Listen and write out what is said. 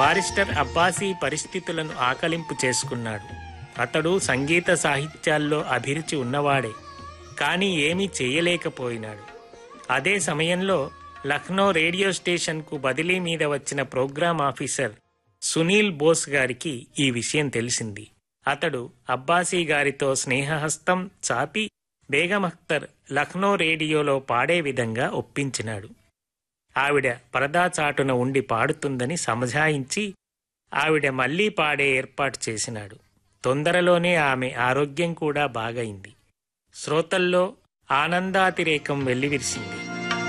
barrister Abbasi పరిస్థితులను ఆకలింపు చేసుకున్నాడు అతడు సంగీత సాహిత్యాల్లో అభిరుచి ఉన్నవాడే కానీ ఏమీ చేయలేకపోయినాడు అదే సమయంలో లక్నో రేడియో స్టేషన్కు బదిలీ మీద వచ్చిన ప్రోగ్రాం ఆఫీసర్ సునీల్ బోస్ గారికి ఈ విషయం తెలిసింది అతడు అబ్బాసీ గారితో స్నేహహస్తం చాపి బేగం అఖ్తర్ లక్నో రేడియోలో పాడే విధంగా ఒప్పించినాడు ఆవిడ పరదా చాటున ఉండి పాడుతుందని సమజాయించి ఆవిడ మళ్లీ పాడే ఏర్పాటు చేసినాడు తొందరలోనే ఆమె ఆరోగ్యం కూడా బాగైంది శ్రోతల్లో ఆనందాతిరేకం వెల్లివిరిసింది